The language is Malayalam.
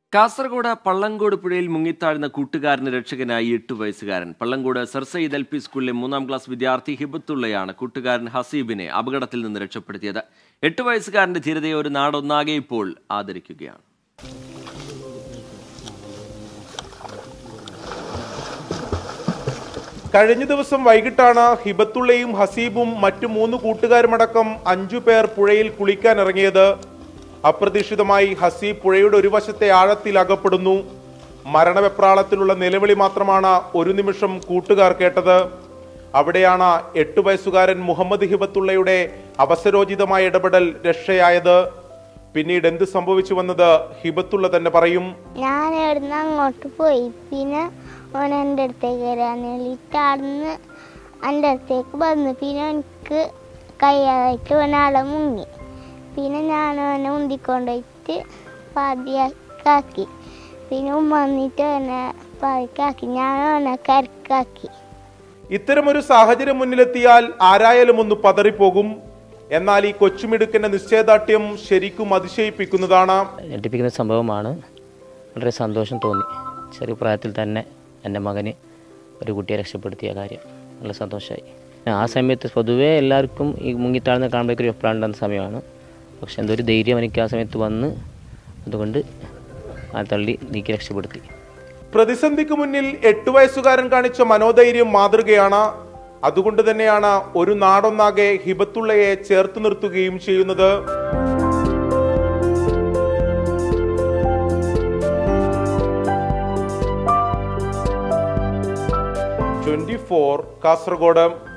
കാസർഗോഡ് പള്ളങ്കോട് പുഴയിൽ മുങ്ങിത്താഴ്ന്ന കൂട്ടുകാരന് രക്ഷകനായി എട്ട് വയസ്സുകാരൻ Pallangode Sir Syed L P സ്കൂളിലെ മൂന്നാം ക്ലാസ് വിദ്യാർത്ഥി ഹിബത്തുള്ളയാണ് കൂട്ടുകാരൻ ഹസീബിനെ അപകടത്തിൽ നിന്ന് രക്ഷപ്പെടുത്തിയത് എട്ട് വയസ്സുകാരന്റെ ധീരതയെ ഒരു നാടൊന്നാകെ ഇപ്പോൾ ആദരിക്കുകയാണ് കഴിഞ്ഞ ദിവസം വൈകിട്ടാണ് ഹിബത്തുള്ളയും ഹസീബും മറ്റു മൂന്ന് കൂട്ടുകാരുമടക്കം അഞ്ചു പേർ പുഴയിൽ കുളിക്കാൻ ഇറങ്ങിയത് അപ്രതീക്ഷിതമായി ഹസീബ് പുഴയുടെ ഒരു വശത്തെ ആഴത്തിൽ അകപ്പെടുന്നു മരണവെപ്രാളത്തിലുള്ള നിലവിളി മാത്രമാണ് ഒരു നിമിഷം കൂട്ടുകാർ കേട്ടത് അവിടെയാണ് എട്ടു വയസ്സുകാരൻ മുഹമ്മദ് ഹിബത്തുള്ളയുടെ അവസരോചിതമായ ഇടപെടൽ രക്ഷയായത് പിന്നീട് എന്ത് സംഭവിച്ചു വന്നത് ഹിബത്തുള്ള തന്നെ പറയും ഞാൻ ഇവിടുന്ന് അങ്ങോട്ട് പോയി പിന്നെ ഓൻ എൻ്റെ അടുത്തേക്ക് വരാൻ വേണ്ടിയിട്ട് അവിടുന്ന് എൻ്റെ അടുത്തേക്ക് വന്നു പിന്നെ എനിക്ക് കയ്യാതായിട്ട് ഓനാളെ മുങ്ങി പിന്നെ ഞാൻ ഓനെ ഉന്തിക്കൊണ്ടുപോയിട്ട് പാതിയാക്കി പിന്നെ ഉമ്മ വന്നിട്ട് ഓനെ പാതിക്കാക്കി ഞാൻ ഓനെ കരക്കാക്കി ഇത്തരമൊരു സാഹചര്യം മുന്നിലെത്തിയാൽ ആരായാലും ഒന്ന് പതറിപ്പോകും എന്നാൽ ഈ കൊച്ചുമിടുക്കന്റെ നിശ്ചയദാർഢ്യം ശരിക്കും അതിശയിപ്പിക്കുന്നതാണ് ഞെട്ടിപ്പിക്കുന്ന സംഭവമാണ് വളരെ സന്തോഷം തോന്നി ചെറിയ പ്രായത്തിൽ തന്നെ എൻ്റെ മകന് ഒരു കുട്ടിയെ രക്ഷപ്പെടുത്തിയ കാര്യം നല്ല സന്തോഷമായി ആ സമയത്ത് പൊതുവേ എല്ലാവർക്കും ഈ മുങ്ങിത്താഴ്ന്ന കാണുമ്പോഴേക്കും ഒരു വെപ്രാണ്ടുന്ന സമയമാണ് പക്ഷെ എന്തോ ഒരു ധൈര്യം എനിക്ക് ആ സമയത്ത് വന്ന് അതുകൊണ്ട് ആ തള്ളി നീക്കി രക്ഷപ്പെടുത്തി പ്രതിസന്ധിക്ക് മുന്നിൽ എട്ടു വയസ്സുകാരൻ കാണിച്ച മനോധൈര്യം മാതൃകയാണ് അതുകൊണ്ട് തന്നെയാണ് ഒരു നാടൊന്നാകെ ഹിബത്തുള്ളയെ ചേർത്ത് നിർത്തുകയും ചെയ്യുന്നത് ട്വന്റി ഫോർ കാസർഗോഡ്